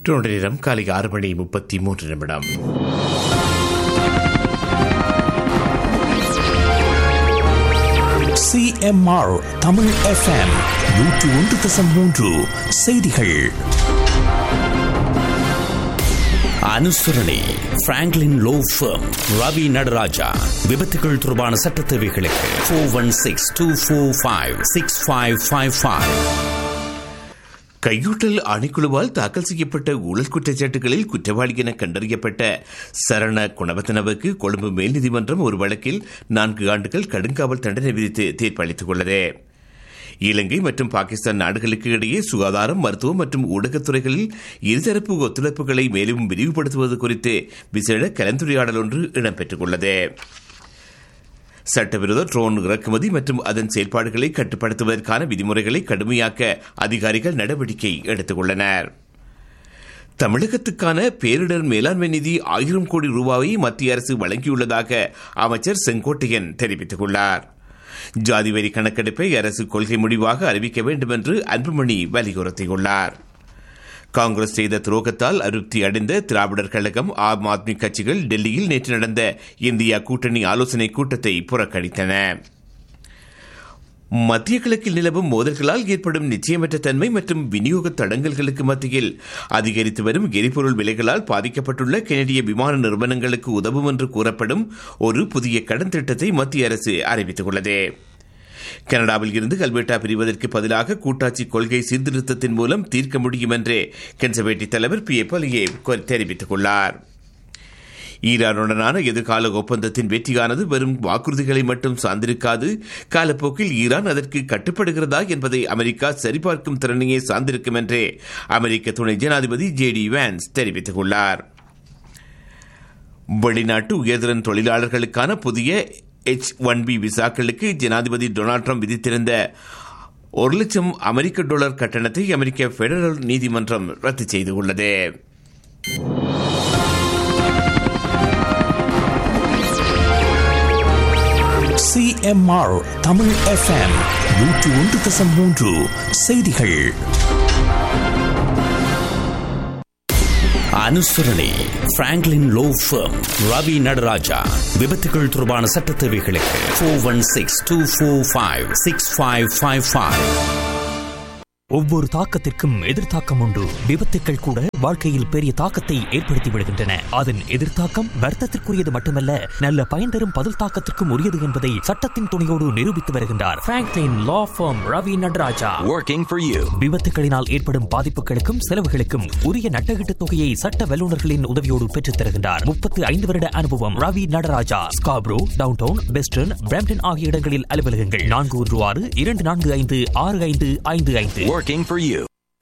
Toronto நேரம் காலை ஆறு மணி முப்பத்தி மூன்று நிமிடம் சிஎம்ஆர் தமிழ் எஃப்எம் நூற்று ஒன்று தசம் மூன்று செய்திகள் அனுசரணை Franklin law firm Ravi Nadaraja விபத்துகள் தொடர்பான சட்ட தேவைகளுக்கு four one six two four five six five five five கையூட்டல் ஆணைக்குழுவால் தாக்கல் செய்யப்பட்ட ஊழல் குற்றச்சாட்டுகளில் குற்றவாளி என கண்டறியப்பட்ட சரண குணவத்தனவுக்கு கொழும்பு மேல் நீதிமன்றம் ஒரு வழக்கில் நான்கு ஆண்டுகள் கடுங்காவல் தண்டனை விதித்து தீர்ப்பளித்துள்ளது இலங்கை மற்றும் பாகிஸ்தான் நாடுகளுக்கு இடையே சுகாதாரம் மருத்துவம் மற்றும் ஊடகத்துறைகளில் இருதரப்பு ஒத்துழைப்புகளை மேலும் விரிவுபடுத்துவது குறித்து விசேட கலந்துரையாடல் ஒன்று இடம்பெற்றுள்ளது சட்டவிரோத ட்ரோன் இறக்குமதி மற்றும் அதன் செயல்பாடுகளை கட்டுப்படுத்துவதற்கான விதிமுறைகளை கடுமையாக்க அதிகாரிகள் நடவடிக்கை எடுத்துள்ளனர் தமிழகத்துக்கான பேரிடர் மேலாண்மை நிதி ஆயிரம் கோடி ரூபாயை மத்திய அரசு வழங்கியுள்ளதாக அமைச்சர் செங்கோட்டையன் தெரிவித்துள்ளார் ஜாதிவரி கணக்கெடுப்பை அரசு கொள்கை முடிவாக அறிவிக்க வேண்டும் என்று அன்புமணி வலியுறுத்தியுள்ளார் காங்கிரஸ் செய்த துரோகத்தால் அதிருப்தி அடைந்த திராவிடர் கழகம் ஆம் ஆத்மி கட்சிகள் டெல்லியில் நேற்று நடந்த இந்தியா கூட்டணி ஆலோசனை கூட்டத்தை புறக்கணித்தன மத்திய கிழக்கில் நிலவும் மோதல்களால் ஏற்படும் நிச்சயமற்ற தன்மை மற்றும் விநியோக தடங்கல்களுக்கு மத்தியில் அதிகரித்து வரும் எரிபொருள் விலைகளால் பாதிக்கப்பட்டுள்ள கெனடிய விமான நிறுவனங்களுக்கு உதவும் என்று கூறப்படும் ஒரு புதிய கடன் திட்டத்தை மத்திய அரசு அறிவித்துள்ளது கனடாவில் இருந்து கல்வெட்டா பிரிவதற்கு பதிலாக கூட்டாட்சி கொள்கை சீர்திருத்தத்தின் மூலம் தீர்க்க முடியும் என்று கன்சர்வேட்டிவ் தலைவர் பி ஏ பலியே தெரிவித்துள்ளார் ஈரானுடனான எதிர்கால ஒப்பந்தத்தின் வெற்றியானது வெறும் வாக்குறுதிகளை மட்டும் சார்ந்திருக்காது காலப்போக்கில் ஈரான் அதற்கு கட்டுப்படுகிறதா என்பதை அமெரிக்கா சரிபார்க்கும் திறனையே சார்ந்திருக்கும் என்று அமெரிக்க துணை ஜனாதிபதி ஜே டி வேன்ஸ் தெரிவித்துள்ளார் வெளிநாட்டு உயர்திறன் தொழிலாளர்களுக்கான புதிய எச் ஒன் பி விசாக்களுக்கு ஜனாதிபதி டொனால்ட் ட்ரம்ப் விதித்திருந்த ஒரு லட்சம் அமெரிக்க டாலர் கட்டணத்தை அமெரிக்க பெடரல் நீதிமன்றம் ரத்து செய்துள்ளது சிஎம்ஆர் தமிழ் எஃப்எம் நூற்று ஒன்று தசம் மூன்று செய்திகள் அனுசரணை Franklin law firm Ravi Nadaraja விபத்துகள் தொடர்பான சட்ட தேவைகளுக்கு four one six two four five six five five five ஒவ்வொரு தாக்கத்திற்கும் எதிர்த்தாக்கம் உண்டு விபத்துக்கள் கூட வாழ்க்கையில் பெரிய தாக்கத்தை ஏற்படுத்தி விடுகின்றன அதன் எதிர்த்தாக்கம் வர்த்தத்திற்குரியது மட்டுமல்ல நல்ல பயன் தரும் பதில் தாக்கத்திற்கும் உரியது என்பதை சட்டத்தின் துணையோடு நிரூபித்து வருகின்றார் Franklin law firm Ravi Nadaraja Working for you. விபத்துகளினால் ஏற்படும் பாதிப்புகளுக்கும் செலவுகளுக்கும் உரிய நட்டகீட்டு தொகையை சட்ட வல்லுநர்களின் உதவியோடு பெற்றுத் தருகின்றார் முப்பத்தி ஐந்து வருட அனுபவம் Ravi Nadaraja Scarborough downtown western Brampton ஆகிய இடங்களில் அலுவலகங்கள் நான்கு ஒன்று ஆறு இரண்டு நான்கு ஐந்து ஆறு ஐந்து ஐந்து ஐந்து Working for you.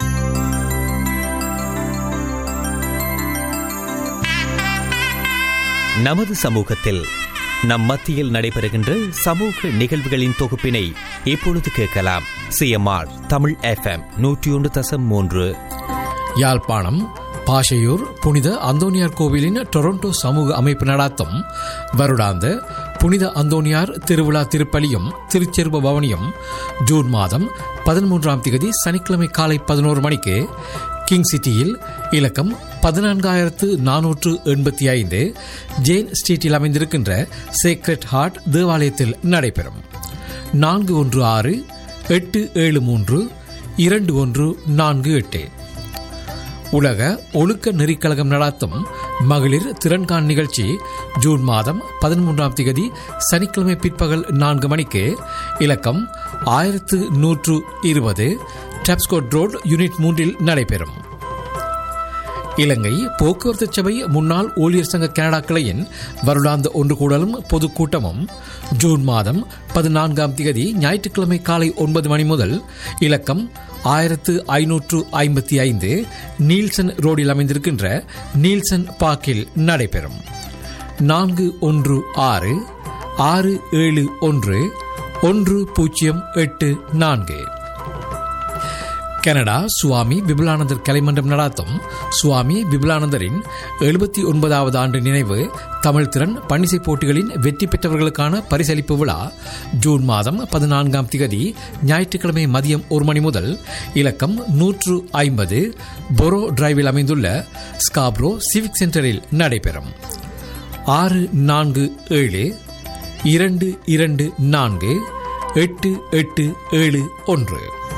நமது சமூகத்தில் நம் மத்தியில் நடைபெறுகின்ற சமூக நிகழ்வுகளின் தொகுப்பினை இப்பொழுது கேட்கலாம் சிஎம்ஆர் தமிழ் எஃப்எம் நூற்றி ஒன்று தசம் மூன்று யாழ்ப்பாணம் பாஷையூர் புனித அந்தோனியார் கோவிலின் டொரண்டோ சமூக அமைப்பு நடாத்தும் வருடாந்த புனித அந்தோனியார் திருவிழா திருப்பலியும் திருச்செருவ பவனியும் ஜூன் மாதம் பதிமூன்றாம் திகதி சனிக்கிழமை காலை பதினோரு மணிக்கு கிங் சிட்டியில் இலக்கம் பதினான்காயிரத்து நானூற்று எண்பத்தி ஐந்து ஜேன் ஸ்ட்ரீட்டில் அமைந்திருக்கின்ற சேக்ரெட் ஹார்ட் தேவாலயத்தில் நடைபெறும் நான்கு ஒன்று ஆறு எட்டு ஏழு மூன்று இரண்டு ஒன்று நான்கு எட்டு உலக ஒழுக்க நெறிக்கழகம் நடாத்தும் மகளிர் திறன்கான் நிகழ்ச்சி ஜூன் மாதம் பதிமூன்றாம் திகதி சனிக்கிழமை பிற்பகல் நான்கு மணிக்கு இலக்கம் ஆயிரத்து நூற்று இருபது டப்ஸ்கோட் ரோட் யூனிட் மூன்றில் நடைபெறும் இலங்கை போக்குவரத்து சபை முன்னாள் ஊழியர் சங்க கனடா கிளையின் வருடாந்த ஒன்று கூடலும் பொதுக்கூட்டமும் ஜூன் மாதம் பதினான்காம் தேதி ஞாயிற்றுக்கிழமை காலை ஒன்பது மணி முதல் இலக்கம் ஆயிரத்து ஐநூற்று ஐம்பத்தி ஐந்து நீல்சன் ரோடில் அமைந்திருக்கின்ற நீல்சன் பார்க்கில் நடைபெறும் நான்கு ஒன்று ஆறு ஆறு ஏழு ஒன்று ஒன்று பூஜ்ஜியம் எட்டு நான்கு கனடா சுவாமி விபுலானந்தர் கலைமன்றம் நடாத்தும் சுவாமி விபுலானந்தரின் எழுபத்தி ஒன்பதாவது ஆண்டு நினைவு தமிழ் திறன் பன்னிசை போட்டிகளின் வெற்றி பெற்றவர்களுக்கான பரிசளிப்பு விழா ஜூன் மாதம் பதினான்காம் திகதி ஞாயிற்றுக்கிழமை மதியம் ஒரு மணி முதல் இலக்கம் நூற்று ஐம்பது பொரோ டிரைவில் அமைந்துள்ள ஸ்காப்ரோ சிவிக் சென்டரில் நடைபெறும் ஆறு நான்கு ஏழு இரண்டு இரண்டு நான்கு எட்டு எட்டு ஏழு ஒன்று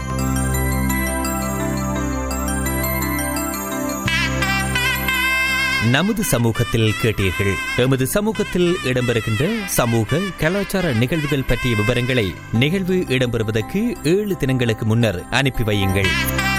நமது சமூகத்தில் கேட்டீர்கள் எமது சமூகத்தில் இடம்பெறுகின்ற சமூக கலாச்சார நிகழ்வுகள் பற்றிய விவரங்களை நிகழ்வு இடம்பெறுவதற்கு ஏழு தினங்களுக்கு முன்னர் அனுப்பி வையுங்கள்